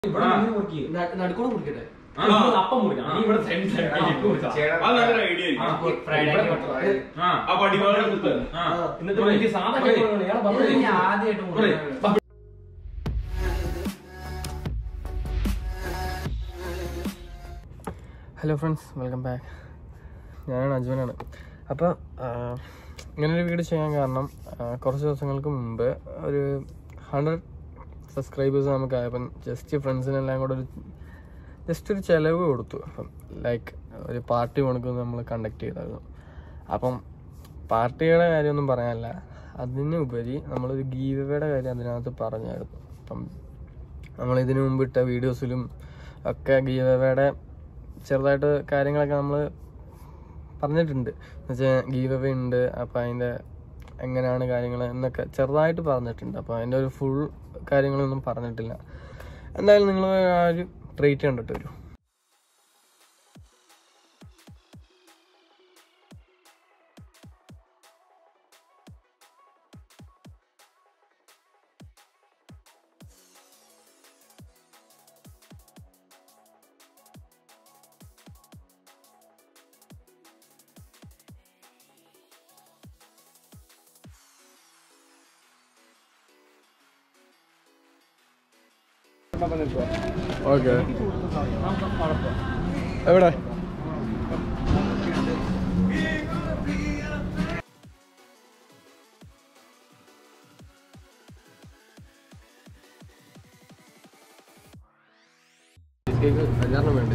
ഇവിടെ ആ. ഇങ്ങനെ മുറുക്കി. നടുക്കൂടെ മുറിക്കട്ടെ ആ. ഇവിടെ അപ്പം മുറിക്കണം. നീ ഇവിടെ center ആക്കി മുറിച്ചാ. അത് നല്ലൊരു ഐഡിയ ആ, ആയിരിക്കും Friday ഇവിടെ ആക്കി Friday. ആ ആ പടിവാള് കുത്ത്. ആ എന്നിട്ട് എനിക്ക് സാധാ കേക്ക് വേണം. ഇയാളെ ബബിൾ ഇത് കഴിച്ചു. ഞാൻ ആദ്യമായിട്ട് പറയ്. മുറിക്കുന്നത്. ഹലോ ഫ്രണ്ട്സ് വെൽക്കം ബാക്ക് ഞാനാണ് അജുവനാണ് അപ്പോൾ ഇങ്ങനൊരു വീഡിയോ ചെയ്യാൻ കാരണം ആ, കുറച്ച് ദിവസങ്ങൾക്ക് മുമ്പ് ഒരു ഹൺഡ്രഡ് സബ്സ്ക്രൈബേഴ്സ് നമുക്കായപ്പം ജസ്റ്റ് ഫ്രണ്ട്സിനെല്ലാം കൂടെ ഒരു ജസ്റ്റ് ഒരു ചിലവ് കൊടുത്തു അപ്പം ലൈക്ക് ഒരു പാർട്ടി കൊടുക്കുന്നത് നമ്മൾ കണ്ടക്ട് ചെയ്തായിരുന്നു അപ്പം പാർട്ടിയുടെ കാര്യമൊന്നും പറയാനല്ല അതിനുപരി നമ്മളൊരു ഗീവയുടെ കാര്യം അതിനകത്ത് പറഞ്ഞായിരുന്നു അപ്പം നമ്മൾ ഇതിനു മുമ്പ് ഇട്ട വീഡിയോസിലും ഒക്കെ ഗീവയുടെ ചെറുതായിട്ട് കാര്യങ്ങളൊക്കെ നമ്മൾ പറഞ്ഞിട്ടുണ്ട് എന്നുവെച്ചാൽ ഗീവ് അവേ ഉണ്ട് അപ്പം അതിൻ്റെ എങ്ങനെയാണ് കാര്യങ്ങൾ എന്നൊക്കെ ചെറുതായിട്ട് പറഞ്ഞിട്ടുണ്ട് അപ്പോൾ അതിൻ്റെ ഒരു ഫുൾ കാര്യങ്ങളൊന്നും പറഞ്ഞിട്ടില്ല എന്തായാലും നിങ്ങൾ ആ ഒരു ട്രീറ്റ് കണ്ടിട്ട് വരും ഓക്കെ എവിടെ കേക്ക് അഞ്ചാറെണ്ണം വേണ്ടേ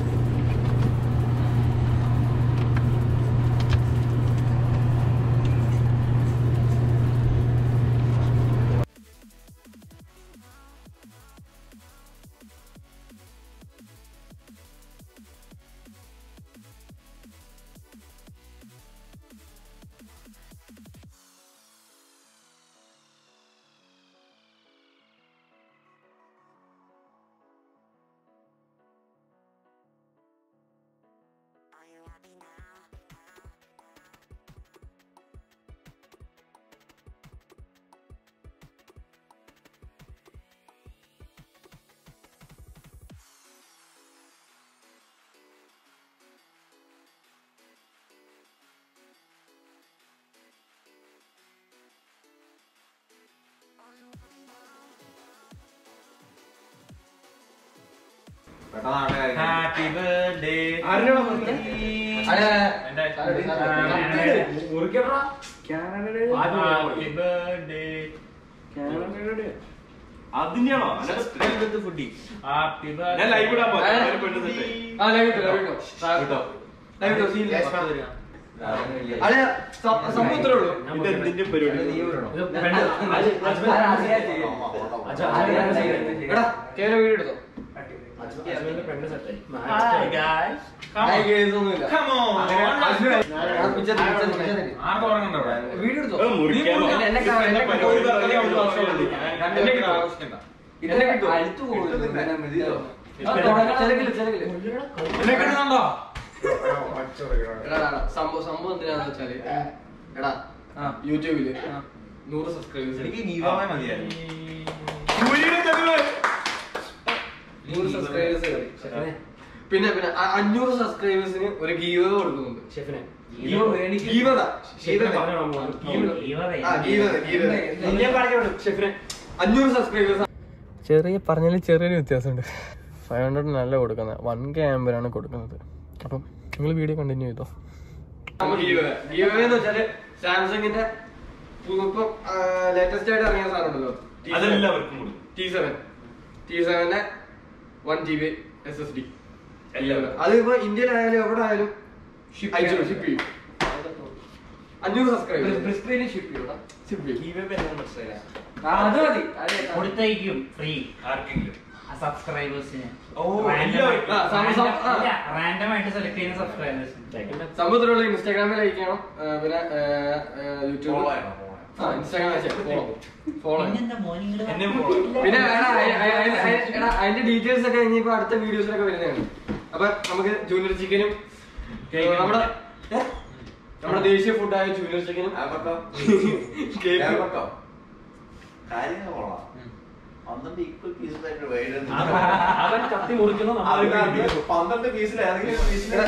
ഹാപ്പി ബർത്ത്ഡേ ആരെയാണോ മുറിക്കാൻ? മുറിക്കടാ. ഹാപ്പി ബർത്ത്ഡേ അതിന്റെയാണോ ഹാപ്പി ഞാൻ ലൈവ് ഇടാൻ പോയി ഒരു പെണ്ണ് സെറ്റ് ആ ലൈവ് ഇട്ടോ ലൈവ് ഇട്ടോ ലൈവ് ഇട്ടോ സീൻ അതെ സംഭവം ഇത്രേ ഉള്ളൂ ഇത് എന്തിന്റെ പരിപാടി ഇത് പെണ്ണ്. അജ്മൽ- അജ്മൽ- എടാ കേരള വീഡിയോ എടുത്തോ അജ്മലിന്റെ പെണ്ണ് set ആയി. ഹായ് ഗായ്സ് ഹായ് ഗേസ് ഒന്നുമില്ല കം ഓൺ ആർക്കും ഉറങ്ങണ്ട ഇവിടെ വീഡിയോ എടുത്തോ ഏ, മുറിക്കാൻ നീ എന്നെ- എന്നെ കാ- എന്നെ ഇപ്പൊ കാ- ഒരു കളി അവിടെ ആവശ്യമുള്ളൂ. എന്നെ കിട്ടോ? എന്നെ കിട്ടോ? ആ, തുടങ്ങാം. ചെലക്കില്ല, ചെലക്കില്ല. എന്നെ കിട്ടുന്നുണ്ടോ എടാ, എടാ, സംഭവം സംഭവം എന്തിനാന്ന് വെച്ചാല് എടാ യൂട്യൂബില് നൂറ് സബ്സ്ക്രൈബേഴ്സ് സൂര്യയുടെ തെളിവ് നൂറ് സബ്സ്ക്രൈബേഴ്സ് പിന്നെ പിന്നെ അ- അഞ്ഞൂറ് സബ്സ്ക്രൈബേഴ്സിന് ഒരു ഗീവ കൊടുക്കുന്നുണ്ട് ഷെഫിനെ. ഗീവത ഷെഫിനെ പറഞ്ഞോളാം മോനെ. ആ ഗീവത ഗീവത ഷെഫിനെ അഞ്ഞൂറ് സബ്സ്ക്രൈബേഴ്സ് ചെറിയ പറഞ്ഞാൽ ചെറിയൊരു വ്യത്യാസമുണ്ട് ഫൈവ് ഹൺഡ്രഡ് നല്ല കൊടുക്കുന്നത് വൺ കെ ആകുമ്പോഴാണ് കൊടുക്കുന്നത് അപ്പം നിങ്ങൾ വീഡിയോ കണ്ടിന്യൂ ചെയ്തോ ഗീവ എന്ന് വെച്ചാല് സാംസങ്ങിന്റെ ഇപ്പം ലേറ്റസ്റ്റ് ആയിട്ട് ഇറങ്ങിയ സാധനം ഉണ്ടല്ലോ അതെല്ലാവർക്കും കൊടുക്കും ടി സെവൻ ടി സെവന്റെ വൺ ജി ബി എസ് എസ് ഡി അത് ഇപ്പൊ ഇന്ത്യയിലായാലും എവിടെ ആയാലും അയച്ചു ഷിപ്പ് ചെയ്യും അഞ്ഞൂറ് സബ്സ്ക്രൈബ് ഷിപ്പ് ചെയ്യൂടാ ഷിപ്പ് ചെയ്യും അത് മതി കൊടുത്തയക്കും ഫ്രീ ആർക്കെങ്കിലും സബ്സ്ക്രൈബേഴ്സിന് ഓ, എല്ലാവർക്കും. ആ, സം- സം- ആ. റാൻഡം ആയിട്ട് സെലക്ട് ചെയ്യുന്ന സബ്സ്ക്രൈബേഴ്സിന് സംഭവത്തിലുള്ള ഇൻസ്റ്റാഗ്രാമിൽ അയക്കണം ആ, പിന്നെ യൂട്യൂബ് Follow ചെയ്യണം, follow ആ ഇൻസ്റ്റാഗ്രാം ഫോളോ ഫോളോ പിന്നെന്താ മോനിങ്ങള് എന്നെ follow ചെയ്യണം. പിന്നെ എടാ, അയ- അയ- അയ- അയ- എടാ, അതിന്റെ ഡീറ്റെയിൽസ് ഒക്കെ ഇനിയിപ്പോ അടുത്ത വീഡിയോസിലൊക്കെ വരുന്നതാണ് അപ്പൊ നമുക്ക് ജൂനിയർ ചിക്കനും നമ്മുടെ ഏ? നമ്മുടെ ദേശീയ ഫുഡായ ജൂനിയർ ചിക്കനും കേക്കും പന്ത്രണ്ട് ഈക്വൽ പീസസ് ആയിട്ട് വേണം അവൻ കത്തി മുറിക്കുന്നു നമ്മൾ പന്ത്രണ്ട് പീസിൽ ഏതെങ്കിലും പീസിൽ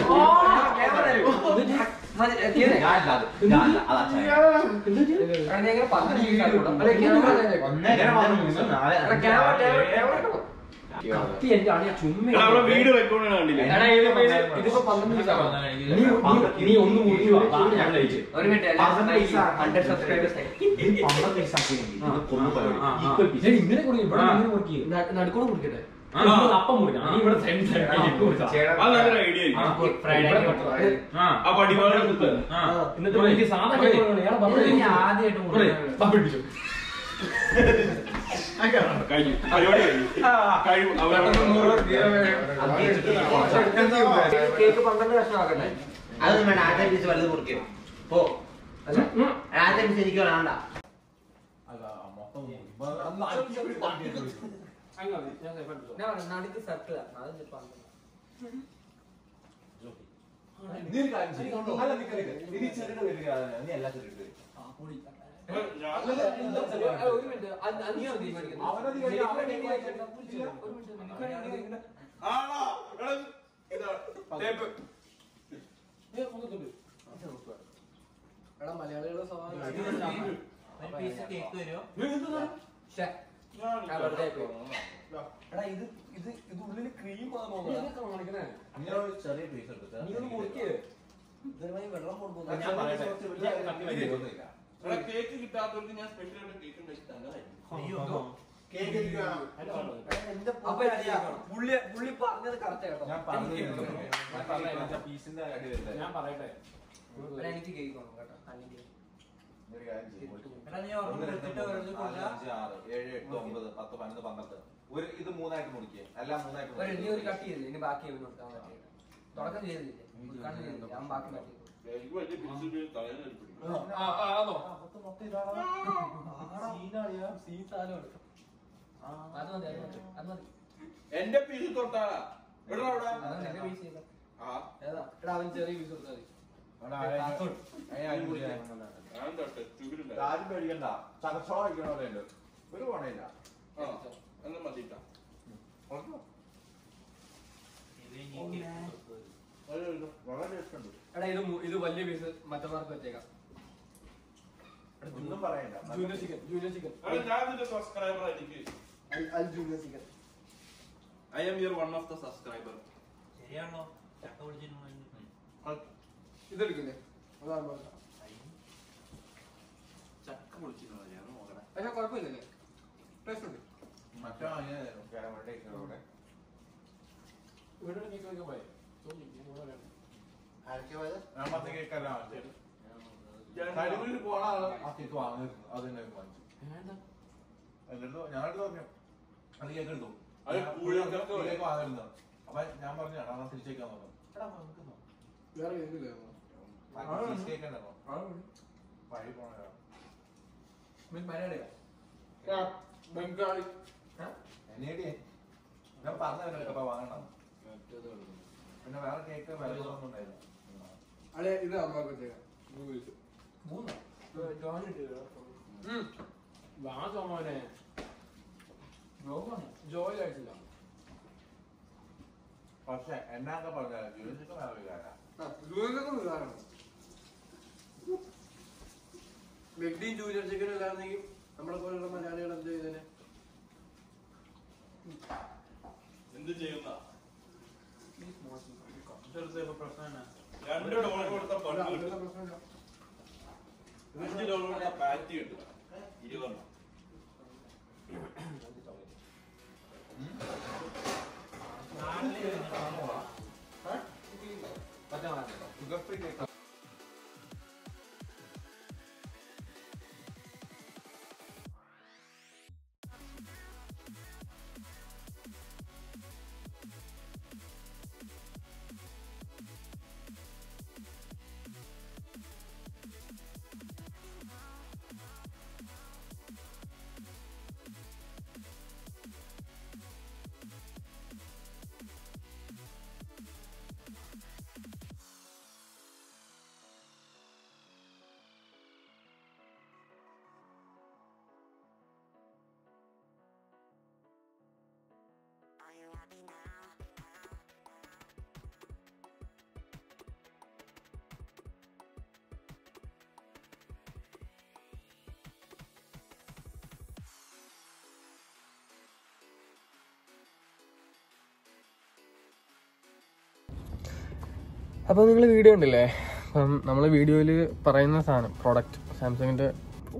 കത്തി എന്റെ അണിയ ചുമ്മാ എടാ, അവിടെ വീഡിയോ റെക്കോർഡ് കണ്ടില്ലേ എടാ, ഇതിപ്പോ ഇത് ഇതിപ്പോ പന്ത്രണ്ട് ദിവസമാണോ? നീ നീ- നീ ഒന്ന് മുറിച്ചു വാ. അതാണ് ഞാൻ കഴിച്ചത് ഒരു മിനിറ്റ് ഹൺഡ്രഡ് സബ്സ്ക്രൈബേഴ്സ് പന്ത്രണ്ട് പീസ് ആക്കിയെങ്കിൽ കൊന്നു പരിപാടി ഈക്വൽ പീസ് ഇങ്ങനെ കൊടുക്കും ഇവിടെ ഇങ്ങനെ കൊടുക്കുക നടുക്കൂടെ കുടിക്കട്ടെ അപ്പം മുറിക്കണം നീ ഇവിടെ സെന്റ് സെന്റ് അത് നല്ലൊരു ഐഡിയ ആയിരിക്കും ഫ്രൈഡേ ആ പടിവാള കുത്ത് എന്നിട്ട് എനിക്ക് സാധാ കേക്ക് കൊടുക്കണം. ഇയാളെ ബബിൾ ഇത് ഞാൻ ആദ്യമായിട്ട് മുറിക്കുന്നത്. ബബിൾ പിടിച്ചു കഴിഞ്ഞു പരിപാടി കഴിഞ്ഞു കഴിവ് കേക്ക് പന്ത്രണ്ട് കഷ്ണം ആക്കട്ടെ അതൊന്നും വേണ്ട ആദ്യ പീസ് വലുത് മുറിക്കും പോ അല്ല ആദ്യ പീസ് എനിക്ക് വേണ്ട ഞാൻ പറഞ്ഞു നടുക്ക് സർക്കിൾ അത് പന്ത്രണ്ട് ഒരു മിനിറ്റ് അത് അത് നീയാണ് തീരുമാനിക്കുന്നത് ഒരു മിനിറ്റ് ആണോ എടാ, ഇതാ, ടേപ്പ്. എടാ മലയാളികളുടെ സ്വഭാവം ഒരു പീസ് കേക്ക് വരുമോ ശ്ശെ. ആ, വെറുതെ പോയി. എടാ ഇത് ഇത് ഇത് ഉള്ളില് ക്രീം ഇതൊക്കെ കാണിക്കണേ ചെറിയ പീസ് എടുത്ത് നീ ഒന്ന് മുറിക്കേ വെള്ളം കൊടുക്കുന്നു ഞാൻ എടാ, കേക്ക് കിട്ടാത്തവർക്ക് ഞാൻ സ്പെഷ്യൽ ആയിട്ട് കേക്ക് ഉണ്ടാക്കി തന്നതായിരിക്കും കേക്ക് എനിക്ക് വേണം അപ്പൊ പുള്ളി പുള്ളി പറഞ്ഞത് കറക്റ്റ് കേട്ടോ ഞാൻ പറഞ്ഞു പീസിന്റെ അടി ഞാൻ പറയട്ടെ എടാ, എനിക്ക് കേക്ക് വേണം കേട്ടോ അല്ലെങ്കിൽ എടാ നീ ഓർമ്മ വെച്ചിട്ട് വെറുതെ കൊടുത്താ ഏഴ് എട്ട് ഒമ്പത് പത്ത് പതിനൊന്ന് പന്ത്രണ്ട് ഒരു ഇത് മൂന്നായിട്ട് മുറിക്കുക എല്ലാം മൂന്നായിട്ട് ഒരു നീ ഒരു മുറിക്കുക. കട്ട് ചെയ്തില്ല ഇനി ബാക്കി അവന് കൊടുക്കാൻ പറ്റില്ല തുടക്കം ചെയ്തില്ലേ ഉദ്ഘാടനം ചെയ്തില്ല അവൻ ബാക്കി കട്ട് ചെയ്തു എനിക്ക് വലിയ പീസ് തലേന്ന് പിടിക്കും മൊത്തം മൊത്തം ഇതാണ് സീനാണ് സീൻ സാധനമാണ് അത് മതി അത് മതി അത് മതി എന്റെ പീസ് തൊട്ടാളാ എടാ അവിടെ അത് നിന്റെ പീസ് ചെയ്ത ആ ഏതാ എടാ അവൻ ചെറിയ പീസ് കൊടുത്താൽ മതി ഞാൻ തൊട്ട് ചുകിലുണ്ട് ആരും പേടിക്കണ്ട ചകച്ചോളം വയ്ക്കണവരുണ്ട് ഒരു പണിയില്ല ആ എന്നാ മതിട്ടാ വളരെ ഇഷ്ടമുണ്ട് എടാ ഇത് മു- ഇത് വലിയ പീസ് മറ്റന്നാർക്ക് വെച്ചേക്കാം ഒന്നും പറയണ്ട ജൂനിയർ ചിക്കൻ ജൂനിയർ ചിക്കൻ എടാ, ഞാൻ നിന്റെ സബ്സ്ക്രൈബർ എനിക്ക് അൽ junior chicken I am your one of the subscriber ശരിയാണോ ചക്ക പിടിച്ചിട്ട് ഇതെടുക്കില്ലേ അതാണ് പറഞ്ഞത്. ചക്ക പൊളിച്ചിരുന്നു ഞാൻ നോക്കണേ പക്ഷെ കുഴപ്പമില്ലല്ലേ ടേസ്റ്റ് ഉണ്ട് മറ്റോ ക്യാമറയുടെ ഇവിടെ കേക്ക് വയ്ക്കാൻ പോയെ ആരൊക്കെ പോയത് ഞാൻ പത്ത് കേക്കല്ല വാങ്ങിച്ചത് ഞാൻ കഴിവിൽ പോണ ആള് ആ കേക്ക് വാങ്ങിയിരുന്നു അത് തന്നെ വാങ്ങിച്ചു എന്നിട്ട് ഞാനെടുത്ത് പറഞ്ഞു അത് കേക്ക് എടുത്തു അത് ഞാൻ പുളിയൊക്കെ പുളിയൊക്കെ കേക്ക് വാങ്ങിയിരുന്നു അപ്പൊ ഞാൻ പറഞ്ഞു എടാ ഞാൻ തിരിച്ചേക്കാൻ പറഞ്ഞു എടാ നമുക്ക് വേറെ കേക്കില്ലേ ചീസ് കേക്ക് ഉണ്ടോ വഴി പോണ മലയാളിയാ ബംഗാളി എന്നേടിയേ ഞാൻ പറഞ്ഞു അപ്പൊ വാങ്ങണം പിന്നെ വേറെ കേക്ക് വില കുറവൊന്നും ഉണ്ടായിരുന്നു അല്ലെ ഇത് അമ്മക്ക് വെച്ചേക്കാം മൂന്ന് വാസോമോനെ ജോലി കഴിച്ചില്ല പക്ഷെ എന്നൊക്കെ പറഞ്ഞാൽ ജീവിതത്തിൽ വേറെ വികാരം ജൂനിയർക്കും ഇതാണ് വെഗ്ഡിയും ജൂനിയർ ചിക്കനും ഇല്ലായിരുന്നെങ്കിൽ നമ്മളെ പോലുള്ള മലയാളികൾ എന്ത് ചെയ്തേനെ എന്ത് ചെയ്യുന്ന പ്രശ്നമാണ് രണ്ട് ഡോളർ കൊടുത്ത പണ്ട് കിട്ടും പ്രശ്നമില്ല അഞ്ച് ഡോളർ കൊടുത്ത പാറ്റി കിട്ടും ഇരുപതെണ്ണം ഷുഗർ ഫ്രീ കേക്ക് അപ്പോൾ നിങ്ങൾ വീഡിയോ ഉണ്ടല്ലേ അപ്പം നമ്മൾ വീഡിയോയിൽ പറയുന്ന സാധനം പ്രോഡക്റ്റ് സാംസങ്ങിൻ്റെ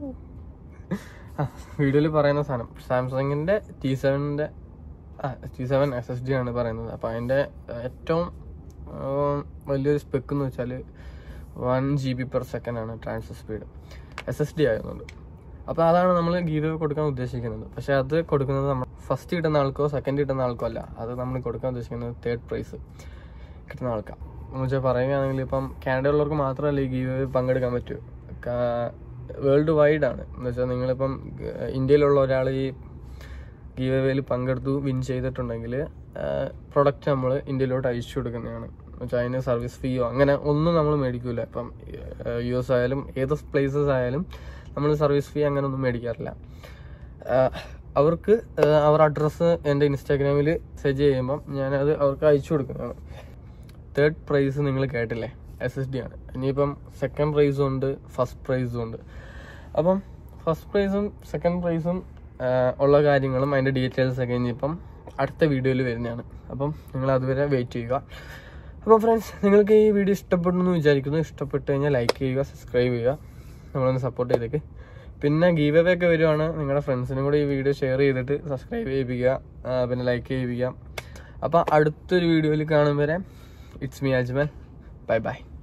ആ വീഡിയോയിൽ പറയുന്ന സാധനം സാംസങ്ങിൻ്റെ ടി സെവനിൻ്റെ ആ T seven S S D ആണ് പറയുന്നത് അപ്പോൾ അതിൻ്റെ ഏറ്റവും ആ, വലിയൊരു സ്പെക്ക് എന്ന് വെച്ചാൽ one G B per second ആണ് transfer speed S S D ആയതുകൊണ്ട് അപ്പോൾ അതാണ് നമ്മൾ ഗീവ് കൊടുക്കാൻ ഉദ്ദേശിക്കുന്നത് പക്ഷേ അത് കൊടുക്കുന്നത് നമ്മൾ ഫസ്റ്റ് കിട്ടുന്ന ആൾക്കോ സെക്കൻഡ് കിട്ടുന്ന ആൾക്കോ അല്ല അത് നമ്മൾ കൊടുക്കാൻ ഉദ്ദേശിക്കുന്നത് തേർഡ് പ്രൈസ് കിട്ടുന്ന ആൾക്കാണ് എന്ന് വെച്ചാൽ പറയുകയാണെങ്കിൽ ഇപ്പം കാനഡയുള്ളവർക്ക് മാത്രമല്ല ഈ ഗീവ് പങ്കെടുക്കാൻ പറ്റൂ വേൾഡ് വൈഡ് ആണ് എന്ന് വെച്ചാൽ നിങ്ങളിപ്പം ഏഹ്, ഇന്ത്യയിലുള്ള ഒരാൾ ഈ ഗീവ് വേയിൽ പങ്കെടുത്തു വിൻ ചെയ്തിട്ടുണ്ടെങ്കിൽ പ്രൊഡക്റ്റ് നമ്മൾ ഇന്ത്യയിലോട്ട് അയച്ചു കൊടുക്കുന്നതാണ് എന്ന് വെച്ചാൽ അതിന് സർവീസ് ഫീയോ അങ്ങനെ ഒന്നും നമ്മൾ മേടിക്കൂല ഇപ്പം യു എസ് ആയാലും ഏത് പ്ലേസസ് ആയാലും നമ്മൾ സർവീസ് ഫീ അങ്ങനെ ഒന്നും മേടിക്കാറില്ല ആഹ് അവർക്ക് ആഹ് അവർ അഡ്രസ്സ് എൻ്റെ ഇൻസ്റ്റാഗ്രാമിൽ സെർച്ച് ചെയ്യുമ്പം ഞാനത് അവർക്ക് അയച്ചു കൊടുക്കുന്നതാണ് തേർഡ് പ്രൈസ് നിങ്ങൾ കേട്ടില്ലേ എസ് എസ് ഡി ആണ് ഇനിയിപ്പം സെക്കൻഡ് പ്രൈസും ഉണ്ട് ഫസ്റ്റ് പ്രൈസും ഉണ്ട് അപ്പം ഫസ്റ്റ് പ്രൈസും സെക്കൻഡ് പ്രൈസും ഉള്ള കാര്യങ്ങളും അതിൻ്റെ ഡീറ്റെയിൽസ് ഒക്കെ ഇനിയിപ്പം അടുത്ത വീഡിയോയിൽ വരുന്നതാണ് അപ്പം നിങ്ങൾ അതുവരെ വെയിറ്റ് ചെയ്യുക അപ്പോൾ ഫ്രണ്ട്സ് നിങ്ങൾക്ക് ഈ വീഡിയോ ഇഷ്ടപ്പെടുന്നു എന്ന് വിചാരിക്കുന്നു ഇഷ്ടപ്പെട്ട് കഴിഞ്ഞാൽ ലൈക്ക് ചെയ്യുക സബ്സ്ക്രൈബ് ചെയ്യുക നമ്മളൊന്ന് സപ്പോർട്ട് ചെയ്തേക്ക് പിന്നെ ഗീവ് അവേ ഒക്കെ വരുവാണ് നിങ്ങളുടെ ഫ്രണ്ട്സിനും കൂടി ഈ വീഡിയോ ഷെയർ ചെയ്തിട്ട് സബ്സ്ക്രൈബ് ചെയ്യിപ്പിക്കുക ആ, പിന്നെ ലൈക്ക് ചെയ്യിപ്പിക്കുക അപ്പോൾ അടുത്തൊരു വീഡിയോയിൽ കാണും വരെ it's me Ajmal bye by